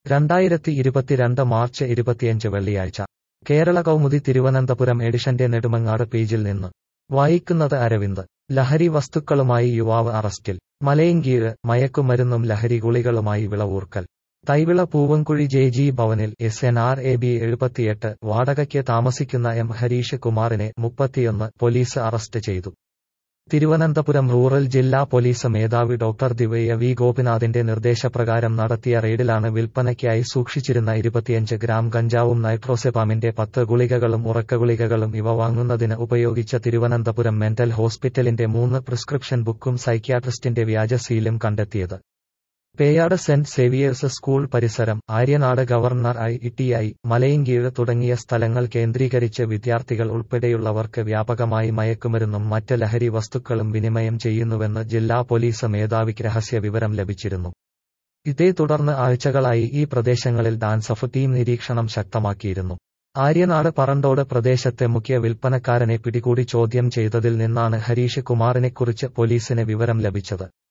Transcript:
രണ്ടായിരത്തി ഇരുപത്തിരണ്ട് മാർച്ച് ഇരുപത്തിയഞ്ച് വെള്ളിയാഴ്ച കേരള കൗമുദി തിരുവനന്തപുരം എഡിഷന്റെ നെടുമങ്ങാട് പേജിൽ നിന്ന് വായിക്കുന്നത് അരവിന്ദ് ലഹരി വസ്തുക്കളുമായി യുവാവ് അറസ്റ്റിൽ മലയങ്കീഴ് മയക്കുമരുന്നും ലഹരി ഗുളികളുമായി വിളവൂർക്കൽ തൈവിള പൂവൻകുഴി ജെ ജി ഭവനിൽ S N R A B എഴുപത്തിയെട്ട് വാടകയ്ക്ക് താമസിക്കുന്ന എം ഹരീഷ് കുമാറിനെ മുപ്പത്തിയൊന്ന് പോലീസ് അറസ്റ്റ് ചെയ്തു തിരുവനന്തപുരം റൂറൽ ജില്ലാ പോലീസ് മേധാവി ഡോക്ടർ ദിവ്യ വി ഗോപിനാഥിന്റെ നിർദ്ദേശപ്രകാരം നടത്തിയ റെയ്ഡിലാണ് വിൽപ്പനയ്ക്കായി സൂക്ഷിച്ചിരുന്ന ഇരുപത്തിയഞ്ച് ഗ്രാം കഞ്ചാവും നൈട്രോസെപാമിന്റെ പത്ത് ഗുളികകളും ഉറക്കഗുളികകളും ഇവ വാങ്ങുന്നതിന് ഉപയോഗിച്ച തിരുവനന്തപുരം മെന്റൽ ഹോസ്പിറ്റലിന്റെ മൂന്ന് പ്രിസ്ക്രിപ്ഷൻ ബുക്കും സൈക്യാട്രിസ്റ്റിന്റെ വ്യാജ സീലും കണ്ടെത്തിയത് പേയാട് സെന്റ് സേവിയേഴ്സ് സ്കൂൾ പരിസരം Aryanad governor I I Malayinkeezhu തുടങ്ങിയ സ്ഥലങ്ങൾ കേന്ദ്രീകരിച്ച് വിദ്യാർത്ഥികൾ ഉൾപ്പെടെയുള്ളവർക്ക് വ്യാപകമായി മയക്കുമരുന്നും മറ്റ് ലഹരി വസ്തുക്കളും വിനിമയം ചെയ്യുന്നുവെന്ന് ജില്ലാ പോലീസ് മേധാവിക്ക് രഹസ്യ വിവരം ലഭിച്ചിരുന്നു ഇതേ തുടർന്ന് ആഴ്ചകളായി ഈ പ്രദേശങ്ങളിൽ ഡാൻസഫ് ടീം നിരീക്ഷണം ശക്തമാക്കിയിരുന്നു ആര്യനാട് പറണ്ടോട് പ്രദേശത്തെ മുഖ്യ വിൽപ്പനക്കാരനെ പിടികൂടി ചോദ്യം ചെയ്തതിൽ നിന്നാണ് ഹരീഷ് കുമാറിനെക്കുറിച്ച് പോലീസിന് വിവരം ലഭിച്ചത്